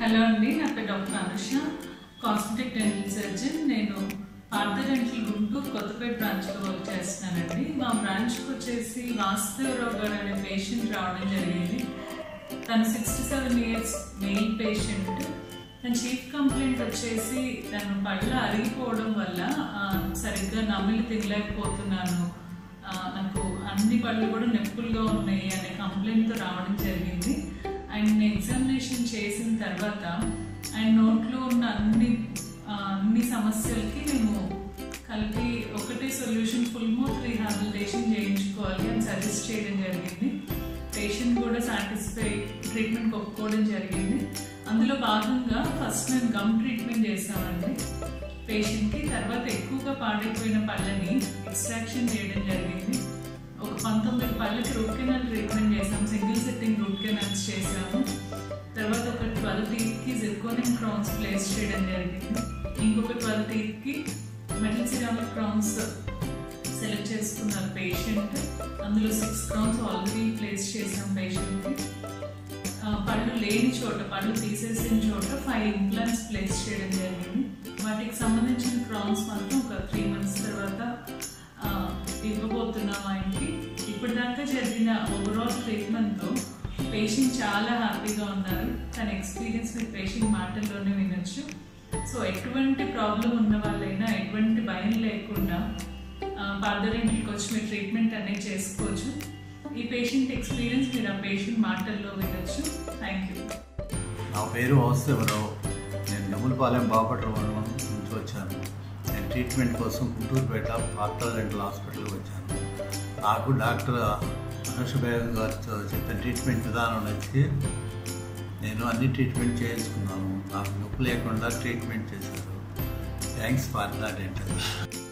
hello అండి నా పేరు doctor Anusha cosmetic dental surgeon నేను పార్థ డెంటల్ గుంటూరు కొత్తపేట బ్రాంచ్లో వర్క్ చేస్తున్నానండి మా బ్రాంచ్కి వచ్చేసి వాసుదేవరావు గారు అనే పేషెంట్ రావడం జరిగింది తను sixty seven years male patient తన చీఫ్ కంప్లైంట్ వచ్చేసి తను పళ్ళ అరిగిపోవడం వల్ల ఆ, సరిగ్గా నమిలి తినలేకపోతున్నాను ఆ, నాకు అన్ని పళ్ళు కూడా నొప్పులుగా ఉన్నాయి అనే కంప్లైంట్తో రావడం జరిగింది అండ్ ఎగ్జామినేషన్ చేసిన తర్వాత అండ్ నోట్లో ఉన్న అన్ని ఆ, అన్ని సమస్యలకి మేము కలిపి ఒకటే సొల్యూషన్ ఫుల్ మౌత్ రీహాబిలిటేషన్ చేయించుకోవాలి అని సజెస్ట్ చేయడం జరిగింది పేషెంట్ కూడా సాటిస్ఫై ట్రీట్మెంట్ ఒప్పుకోవడం జరిగింది అందులో భాగంగా ఫస్ట్ మేము గమ్ ట్రీట్మెంట్ చేసామండి పేషెంట్కి తర్వాత ఎక్కువగా పాడైపోయిన పళ్ళని ఎక్స్ట్రాక్షన్ చేయడం జరిగింది ఒక పంతొమ్మిది పళ్ళకి రూట్ కెనాల్ ట్రీట్మెంట్ చేసాం సింగిల్ సెట్టింగ్ రూట్ కెనాల్స్ చేసాము తర్వాత ఒక ట్వెల్వ్ టీత్కి జిర్కోనియం క్రౌన్స్ ప్లేస్ చేయడం జరిగింది ఇంకొక ట్వెల్వ్ టీత్కి మెటల్ సిరామిక్ క్రౌన్స్ సెలెక్ట్ చేసుకున్నారు పేషెంట్ అందులో సిక్స్ క్రౌన్స్ ఆల్రెడీ ప్లేస్ చేసాం పేషెంట్కి ఆ, పళ్ళు లేని చోట పళ్ళు తీసేసిన చోట ఫైవ్ ఇంప్లాంట్స్ ప్లేస్ చేయడం జరిగింది వాటికి సంబంధించిన క్రౌన్స్ మాత్రం ఒక త్రీ మంత్స్ తర్వాత ఆ, ఇవ్వబోతున్నాం ఆయనకి ఇప్పటిదాకా జరిగిన ఓవరాల్ ట్రీట్మెంట్తో పేషెంట్ చాలా హ్యాపీగా ఉన్నారు తన ఎక్స్పీరియన్స్ మీ పేషెంట్ మాటల్లోనే వినొచ్చు సో ఎటువంటి ప్రాబ్లం ఉన్న వాళ్ళైనా ఎటువంటి భయం లేకుండా పార్దరెంట్కి వచ్చి మీరు ట్రీట్మెంట్ అనేది చేసుకోవచ్చు ఈ పేషెంట్ ఎక్స్పీరియన్స్ మీరు ఆ పేషెంట్ మాటల్లో వినొచ్చు థ్యాంక్ యూ నా పేరు వాసుదేవరావు నేను నెములపాలెం బాపట్ల మండలం నుంచి వచ్చాను నేను ట్రీట్మెంట్ కోసం గుంటూరుపేట పార్థ డెంటల్ హాస్పిటల్కి వచ్చాను నాకు డాక్టర్ అనుష బేగం గారితో చెప్పిన ట్రీట్మెంట్ విధానం నచ్చి నేను అన్ని ట్రీట్మెంట్ చేయించుకున్నాను నాకు నొప్పి లేకుండా ట్రీట్మెంట్ చేశారు థ్యాంక్స్ పార్థ డెంటల్